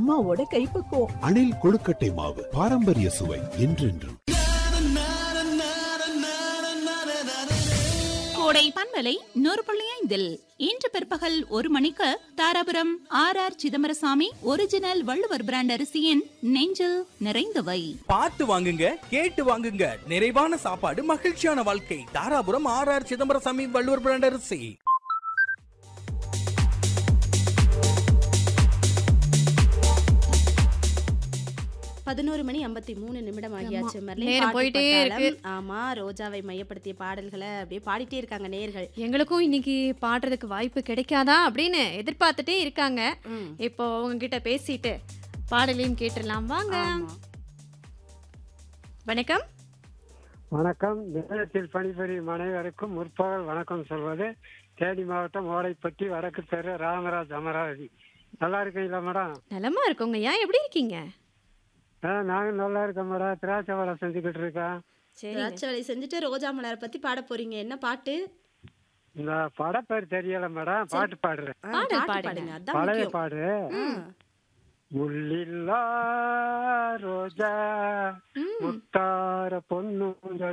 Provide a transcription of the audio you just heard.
அம்மாவோட கைப்பக்குவம் அணில் கொழுக்கட்டை மாவு பாரம்பரிய சுவை என்றென்றும் கோடை பண்பலை நூறு புள்ளி ஐந்தில் இன்று பிற்பகல் ஒரு மணிக்கு Dharapuram R R Chidambarasamy original Valluvar brand அரிசியின் நெஞ்சில் நிறைந்தவை பார்த்து வாங்குங்க கேட்டு வாங்குங்க நிறைவான சாப்பாடு மகிழ்ச்சியான வாழ்க்கை Dharapuram R R Chidambarasamy Valluvar brand அரிசி பதினோரு மணி ஐம்பத்தி மூணு நிமிடம் ஆகியாச்சு மெர்லின் நேரம் பாட்டு போயிட்டே பட்டாளம். இருக்கு. ஆமா ரோஜாவை மையப்படுத்திய பாடல்களை அப்படியே பாடிட்டே இருக்காங்க நேர்கள் எங்களுக்கும் இன்னைக்கு பாடுறதுக்கு வாய்ப்பு கிடைக்காதா அப்படின்னு எதிர்பார்த்துட்டே இருக்காங்க ம். இப்போ உங்ககிட்ட பேசிட்டு பாடலையும் கேட்டுடலாம் வாங்க ஆமா. வணக்கம் வணக்கம் நிலையத்தில் பணிபுரியும் அனைவருக்கும் முற்பகல் வணக்கம் சொல்வது தேனி மாவட்டம் ஓடைப்பட்டி வடக்கு தெரு ராமராஜ் அமராவதி நல்லா இருக்கீங்களா மேடம் நலமா இருக்கோங்க ஏன் எப்படி இருக்கீங்க ஆ நாங்கள் நல்லா இருக்கோம் மேடம் திராட்சை வேலை செஞ்சுக்கிட்டு இருக்கேன் சரி திராட்சை வேலை செஞ்சுட்டு ரோஜா மலரை பத்தி பாட போறீங்க என்ன பாட்டு இந்த படப்பேர் தெரியல மேடம் பாட்டு பாடுறேன் ஆ, பாடல் பாட்டு பாடுங்க. பாடுங்க அதான் பழைய முக்கியம் பாடு ம். முள்ளில்லா ரோஜா முத்தார பொண்ணு